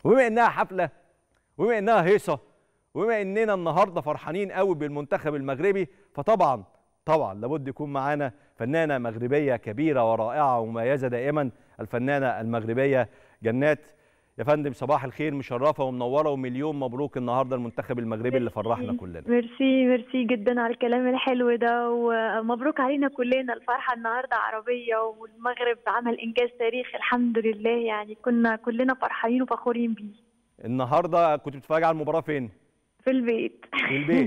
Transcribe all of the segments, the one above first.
وبما انها حفله وبما انها هيصه وبما اننا النهارده فرحانين قوي بالمنتخب المغربي فطبعا طبعا لابد يكون معانا فنانه مغربيه كبيره ورائعه ومميزه دائما الفنانه المغربيه جنات يا فندم صباح الخير مشرفه ومنوره ومليون مبروك النهارده المنتخب المغربي اللي فرحنا كلنا ميرسي ميرسي جدا على الكلام الحلو ده ومبروك علينا كلنا الفرحه النهارده عربيه والمغرب عمل انجاز تاريخي الحمد لله يعني كنا كلنا فرحانين وفخورين بيه النهارده كنت بتتفرج على المباراه فين في البيت في البيت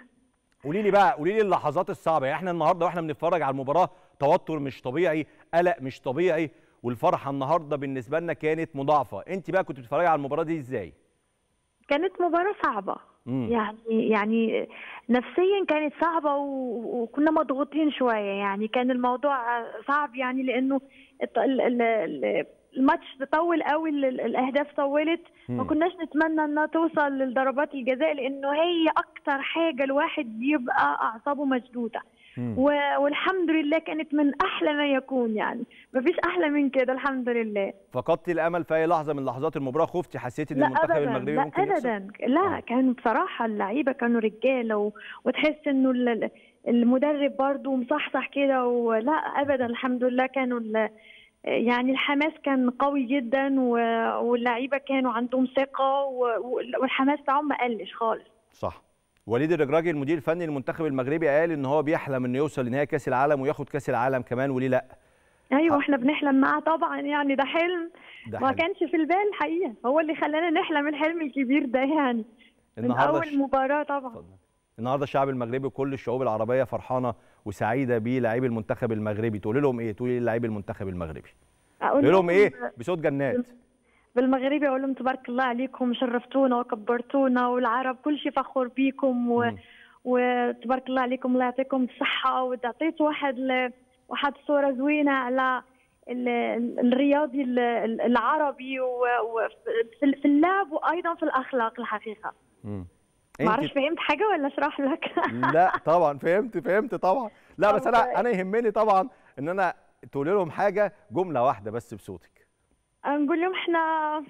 قولي لي بقى قولي لي اللحظات الصعبه يعني احنا النهارده واحنا بنتفرج على المباراه توتر مش طبيعي قلق مش طبيعي والفرحه النهارده بالنسبه لنا كانت مضاعفه انت بقى كنت بتتفرجي على المباراه دي ازاي كانت مباراة صعبة مم. يعني يعني نفسيا كانت صعبة و- وكنا مضغوطين شوية يعني كان الموضوع صعب يعني لأنه الط- ال- ال- ال- الماتش طول قوي ال- ال- الأهداف طولت ما مم. كناش نتمنى انها توصل لضربات الجزاء لأنه هي أكتر حاجة الواحد بيبقى أعصابه مشدودة مم. و- والحمد لله كانت من أحلى ما يكون يعني مفيش أحلى من كده الحمد لله فقدتي الامل في اي لحظه من لحظات المباراه خفتي حسيتي ان لا المنتخب ابدا المغربي لا ممكن يخسر ابدا لا آه. كانوا بصراحه اللعيبه كانوا رجاله و... وتحس انه ال- المدرب برضو مصحصح كده ولا ابدا الحمد لله كانوا ال... يعني الحماس كان قوي جدا و... واللعيبه كانوا عندهم ثقه و... والحماس بتاعهم ما قلش خالص صح وليد الرجراجي المدير الفني للمنتخب المغربي قال ان هو بيحلم انه يوصل لنهائي كاس العالم وياخد كاس العالم كمان وليه لا ايوه احنا بنحلم معاه طبعا يعني ده حلم ده ما حلو. كانش في البال الحقيقه هو اللي خلانا نحلم الحلم الكبير ده يعني من النهارده اول مباراه طبعا اتفضل. النهارده الشعب المغربي وكل الشعوب العربيه فرحانه وسعيده بلاعبي المنتخب المغربي تقول لهم ايه تقولي للاعبي المنتخب المغربي اقول تقول لهم ايه بصوت جنات بالمغربي اقول لهم تبارك الله عليكم شرفتونا وكبرتونا والعرب كل شيء فخور بيكم و... مم. وتبارك الله عليكم الله يعطيكم الصحة وتعطيت واحد ل... واحد صورة زوينة على ال... ال- الرياضي ال- ال- العربي وفي في اللعب وأيضا في الأخلاق الحقيقة مم. ما اعرفش انت فهمت حاجة ولا أشرح لك لا طبعا فهمت فهمت طبعا لا بس طب انا انا يهمني طبعا ان انا تقولي لهم حاجه جمله واحده بس بصوتك نقول لهم احنا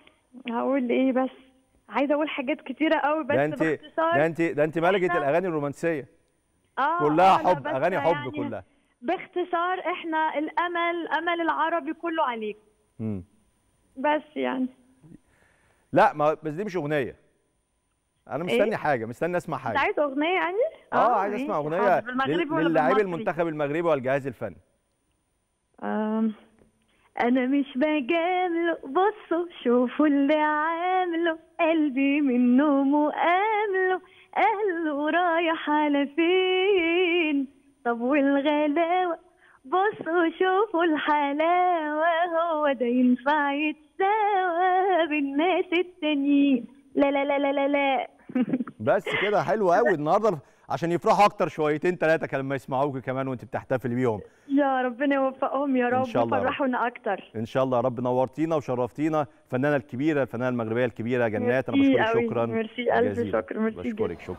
هقول ايه بس عايزة أقول حاجات كتيرة قوي بس ده انت باختصار ده انت ده انت ملكه إحنا- الاغاني الرومانسيه آه كلها آه، لا، حب بس اغاني حب يعني كلها باختصار احنا الامل امل العربي كله عليك مم. بس يعني لا ما بس دي مش اغنيه انا مستني إيه؟ حاجه مستني اسمع انت حاجه عايز اغنيه يعني اه عايز ماشي، اسمع حاضر. اغنيه بالمغربي لل- ولا للاعبي بالمصري؟ المنتخب المغربي والجهاز الفني آم، انا مش بجامله بصوا شوفوا اللي عامله قلبي منه مؤامله قاله رايح على فين طب والغلاوه بصوا شوفوا الحلاوه هو ده ينفع يتساوى بالناس التانيين لا لا لا لا لا لا بس كده حلو قوي النهارده عشان يفرحوا اكتر شويتين ثلاثه لما يسمعوك كمان وانت بتحتفلي بيهم يا ربنا يوفقهم يا إن رب شاء الله يا رب. ويفرحونا اكتر ان شاء الله يا رب نورتينا وشرفتينا الفنانه الكبيره الفنانه المغربيه الكبيره جنات انا ميرسي بشكرك أوي، شكرا ميرسي ألف جزيلا. شكر، ميرسي بشكرك شكرا